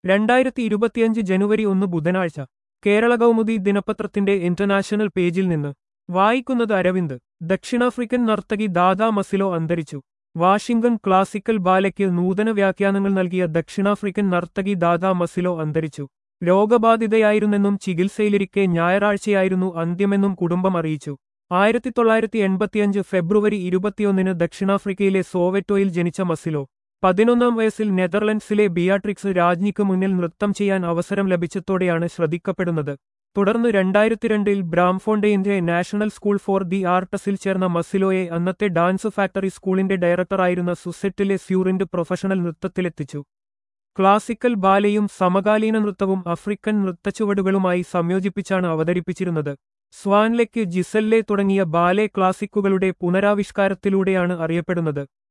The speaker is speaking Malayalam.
രണ്ടായിരത്തി ഇരുപത്തിയഞ്ച് ജനുവരി ഒന്ന് ബുധനാഴ്ച കേരള കൗമുദി ദിനപത്രത്തിന്റെ ഇന്റർനാഷണൽ പേജിൽ നിന്ന് വായിക്കുന്നത് അരവിന്ദ് ദക്ഷിണാഫ്രിക്കൻ നർത്തകി ദാദാ മസിലോ അന്തരിച്ചു വാഷിംഗ്ടൺ ക്ലാസിക്കൽ ബാലയ്ക്ക് നൂതന വ്യാഖ്യാനങ്ങൾ നൽകിയ ദക്ഷിണാഫ്രിക്കൻ നർത്തകി ദാദാ മസിലോ അന്തരിച്ചു രോഗബാധിതയായിരുന്നെന്നും ചികിത്സയിലിരിക്കെ ഞായറാഴ്ചയായിരുന്നു അന്ത്യമെന്നും കുടുംബം അറിയിച്ചു ആയിരത്തി തൊള്ളായിരത്തി എൺപത്തിയഞ്ച് ഫെബ്രുവരി ഇരുപത്തിയൊന്നിന് ദക്ഷിണാഫ്രിക്കയിലെ സോവെറ്റോയിൽ ജനിച്ച മസിലോ പതിനൊന്നാം വയസ്സിൽ നെതർലൻഡ്സിലെ ബിയാട്രിക്സ് രാജ്ഞിക്ക് മുന്നിൽ നൃത്തം ചെയ്യാൻ അവസരം ലഭിച്ചതോടെയാണ് ശ്രദ്ധിക്കപ്പെടുന്നത് തുടർന്ന് രണ്ടായിരത്തിരണ്ടിൽ ബ്രാംഫോണ്ടെയിന്റെ നാഷണൽ സ്കൂൾ ഫോർ ദി ആർട്ടസിൽ ചേർന്ന മസിലോയെ അന്നത്തെ ഡാൻസ് ഫാക്ടറി സ്കൂളിന്റെ ഡയറക്ടറായിരുന്ന സുസെറ്റിലെ സ്യൂറിന്റ് പ്രൊഫഷണൽ നൃത്തത്തിലെത്തിച്ചു ക്ലാസിക്കൽ ബാലയും സമകാലീന നൃത്തവും ആഫ്രിക്കൻ നൃത്തച്ചുവടുകളുമായി സംയോജിപ്പിച്ചാണ് അവതരിപ്പിച്ചിരുന്നത് സ്വാൻലെക്ക് ജിസല്ലെ തുടങ്ങിയ ബാലെ ക്ലാസിക്കുകളുടെ പുനരാവിഷ്കാരത്തിലൂടെയാണ് അറിയപ്പെടുന്നത്